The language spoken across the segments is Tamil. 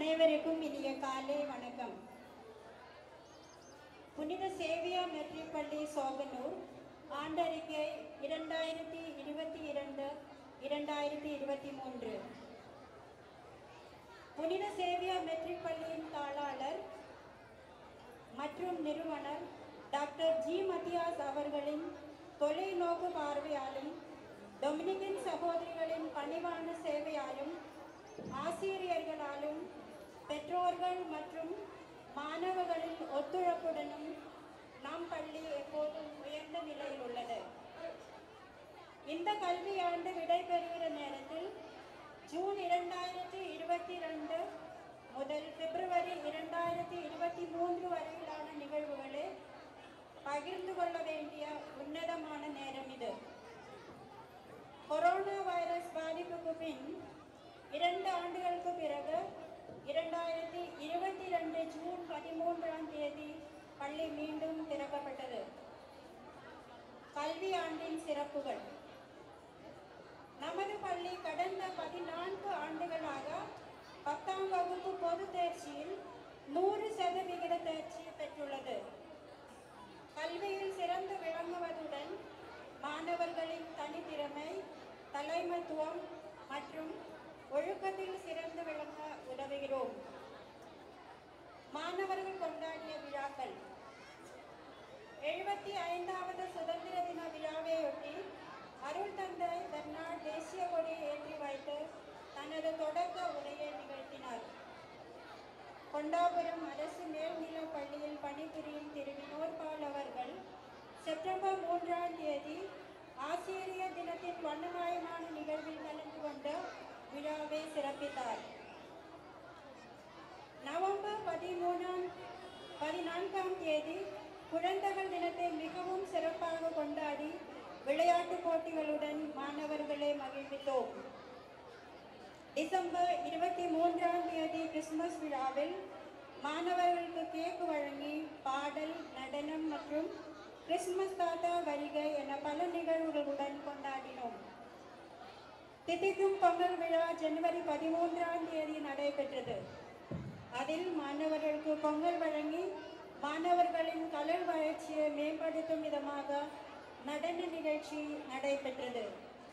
அனைவருக்கும் இனிய காலை வணக்கம் புனித சேவியா மெட்ரிக் பள்ளி சோகனூர் ஆண்டறிக்கை இரண்டாயிரத்தி இருபத்தி இரண்டு இரண்டாயிரத்தி இருபத்தி மூன்று புனித சேவியா மெட்ரிக் பள்ளியின் தாளாளர் மற்றும் நிறுவனர் டாக்டர் ஜி மத்தியாஸ் அவர்களின் தொலைநோக்கு பார்வையாலும் டொமினிகன் சகோதரிகளின் பணிவான சேவையாலும் ஆசிரியர்களாலும் பெற்றோர்கள் மற்றும் மாணவர்களின் ஒத்துழைப்புடனும் நம் பள்ளி எப்போதும் உயர்ந்த நிலையில் உள்ளது இந்த கல்வியாண்டு விடைபெறுகிற நேரத்தில் ஜூன் இரண்டாயிரத்தி இருபத்தி ரெண்டு முதல் பிப்ரவரி இரண்டாயிரத்தி இருபத்தி மூன்று வரையிலான நிகழ்வுகளை பகிர்ந்து கொள்ள வேண்டிய உன்னதமான நேரம் இது கொரோனா வைரஸ் பாதிப்புக்கு பின் இரண்டு ஆண்டுகளுக்கு பிறகு இரண்டாயிரத்தி இருபத்தி ரெண்டு ஜூன் பதிமூன்றாம் தேதி பள்ளி மீண்டும் திறக்கப்பட்டது கல்வி ஆண்டின் சிறப்புகள் நமது பள்ளி கடந்த பதினான்கு ஆண்டுகளாக பத்தாம் வகுப்பு பொது தேர்ச்சியில் நூறு சதவிகித தேர்ச்சி பெற்றுள்ளது கல்வியில் சிறந்து விளங்குவதுடன் மாணவர்களின் தனித்திறமை தலைமைத்துவம் மற்றும் ஒழுக்கத்தில் சிறந்து விளங்க உதவுகிறோம் மாணவர்கள் கொண்டாடிய விழாக்கள் எழுபத்தி ஐந்தாவது சுதந்திர தின விழாவையொட்டி அருள் தந்தை பெர்னாட் தேசிய கொடியை ஏற்றி வைத்து தனது தொடக்க உரையை நிகழ்த்தினார் கொண்டாபுரம் அரசு மேல்நிலைப் பள்ளியில் பணிபுரியும் திரு வினோத் பால் அவர்கள் செப்டம்பர் மூன்றாம் தேதி ஆசிரியர் தினத்தின் வண்ணமயமான நிகழ்வில் கலந்து கொண்டு விழாவை சிறப்பித்தார் நவம்பர் பதிமூணாம் பதினான்காம் தேதி குழந்தைகள் தினத்தை மிகவும் சிறப்பாக கொண்டாடி விளையாட்டுப் போட்டிகளுடன் மாணவர்களை மகிழ்வித்தோம் டிசம்பர் இருபத்தி மூன்றாம் தேதி கிறிஸ்துமஸ் விழாவில் மாணவர்களுக்கு கேக் வழங்கி பாடல் நடனம் மற்றும் கிறிஸ்துமஸ் தாத்தா வருகை என பல நிகழ்வுகளுடன் கொண்டாடினோம் திதிக்கும் பொங்கல் விழா ஜனவரி பதிமூன்றாம் தேதி நடைபெற்றது அதில் மாணவர்களுக்கு பொங்கல் வழங்கி மாணவர்களின் கலர் வளர்ச்சியை மேம்படுத்தும் விதமாக நடன நிகழ்ச்சி நடைபெற்றது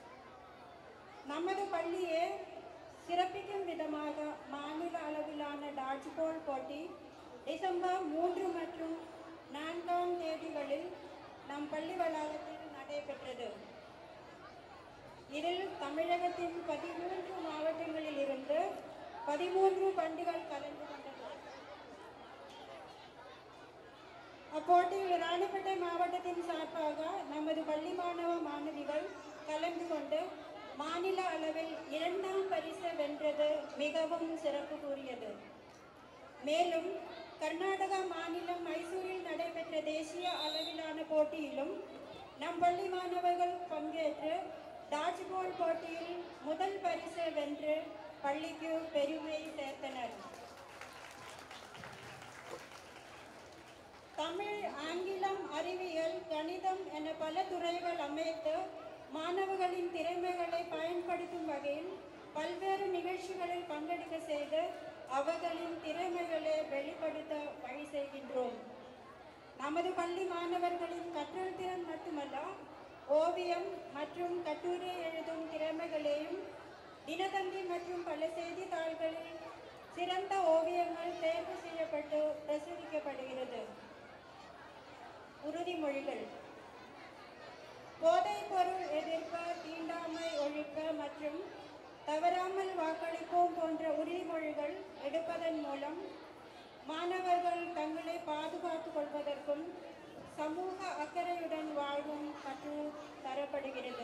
நமது பள்ளியை சிறப்பிக்கும் விதமாக மாநில அளவிலான டாட்ஜ்பால் போட்டி டிசம்பர் மூன்று மற்றும் நான்காம் தேதிகளில் நம் பள்ளி வளாகத்தில் நடைபெற்றது இதில் தமிழகத்தின் பதிமூன்று மாவட்டங்களில் இருந்து பதிமூன்று பண்டிகள் கலந்து கொண்டது அப்போட்டியில் ராணிப்பேட்டை மாவட்டத்தின் சார்பாக நமது பள்ளி மாணவ மாணவிகள் கலந்து கொண்டு மாநில அளவில் இரண்டாம் பரிசு வென்றது மிகவும் சிறப்பு கூறியது மேலும் கர்நாடகா மாநிலம் மைசூரில் நடைபெற்ற தேசிய அளவிலான போட்டியிலும் நம் பள்ளி மாணவர்கள் பங்கேற்று டாட்ஜ்பால் போட்டியில் முதல் பரிசு வென்று பள்ளிக்கு பெருமை சேர்த்தனர் தமிழ் ஆங்கிலம் அறிவியல் கணிதம் என பல துறைகள் அமைத்து மாணவர்களின் திறமைகளை பயன்படுத்தும் வகையில் பல்வேறு நிகழ்ச்சிகளில் பங்கெடுக்க செய்து அவர்களின் திறமைகளை வெளிப்படுத்த வழி செய்கின்றோம் நமது பள்ளி மாணவர்களின் கற்றல் திறன் மட்டுமல்ல ஓவியம் மற்றும் கட்டுரை எழுதும் திறமைகளையும் தினத்தந்தி மற்றும் பல செய்தித்தாள்களில் சிறந்த ஓவியங்கள் தேர்வு செய்யப்பட்டு பிரசுரிக்கப்படுகிறது உறுதிமொழிகள் போதைப் பொருள் எதிர்ப்பு தீண்டாமை ஒழிக்க மற்றும் தவறாமல் வாக்களிப்போம் போன்ற உறுதிமொழிகள் எடுப்பதன் மூலம் மாணவர்கள் தங்களை பாதுகாத்துக் கொள்வதற்கும் சமூக அக்கறையுடன் வாழ்வும் கற்று தரப்படுகிறது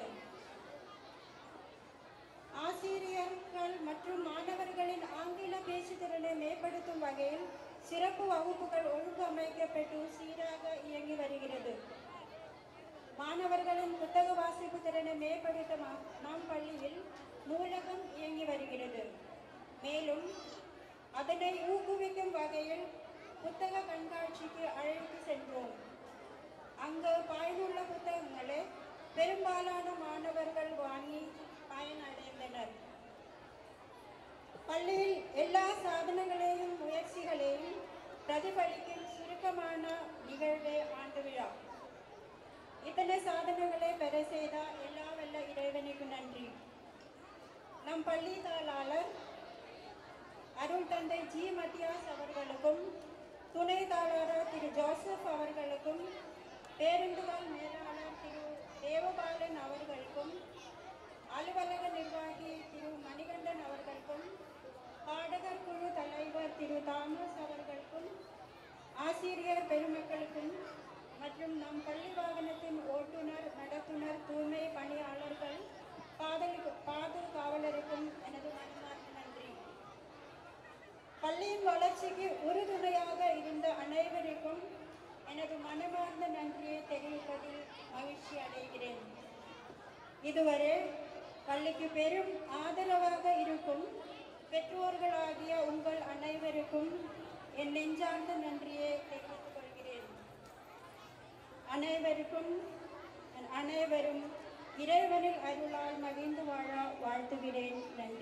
ஆசிரியர்கள் மற்றும் மாணவர்களின் ஆங்கில பேச்சுத்திறனை மேம்படுத்தும் வகையில் சிறப்பு வகுப்புகள் ஒழுங்கமைக்கப்பட்டு சீராக இயங்கி வருகிறது மாணவர்களின் புத்தக வாசிப்பு திறனை மேம்படுத்த மா- நம் பள்ளியில் நூலகம் இயங்கி வருகிறது மேலும் அதனை ஊக்குவிக்கும் வகையில் புத்தக கண்காட்சிக்கு அழைத்து சென்றோம் அங்கு பயனுள்ள புத்தகங்களை பெரும்பாலான மாணவர்கள் வாங்கி பயனடைந்தனர் பள்ளியில் எல்லா சாதனங்களையும் முயற்சிகளையும் பிரதிபலிக்கும் சுருக்கமான நிகழ்வே ஆண்டு விழா இத்தனை சாதனங்களை பெற செய்த எல்லா வல்ல இறைவனுக்கு நன்றி நம் பள்ளி தாளாளர் அருள் தந்தை ஜி மத்தியாஸ் அவர்களுக்கும் துணை தாளாளர் திரு ஜோசப் அவர்களுக்கும் பேருந்துகள் மேலாளர் திரு தேவபாலன் அவர்களுக்கும் அலுவலக நிர்வாகி திரு மணிகண்டன் அவர்களுக்கும் பாடகர் குழு தலைவர் திரு தாமஸ் அவர்களுக்கும் ஆசிரியர் பெருமக்களுக்கும் மற்றும் நம் பள்ளி வாகனத்தின் ஓட்டுநர் நடத்துனர் தூய்மை பணியாளர்கள் பாதலுக்கு பாதல் காவலருக்கும் எனது மனமார்ந்த நன்றி பள்ளியின் வளர்ச்சிக்கு உறுதுணையாக இருந்த அனைவருக்கும் எனது மனமார்ந்த நன்றியை தெரிவிப்பதில் மகிழ்ச்சி அடைகிறேன் இதுவரை பள்ளிக்கு பெரும் ஆதரவாக இருக்கும் பெற்றோர்களாகிய உங்கள் அனைவருக்கும் என் நெஞ்சார்ந்த நன்றியை தெரிவித்துக் கொள்கிறேன் அனைவருக்கும் அனைவரும் இறைவனில் அருளால் மகிழ்ந்து வாழ வாழ்த்துகிறேன் நன்றி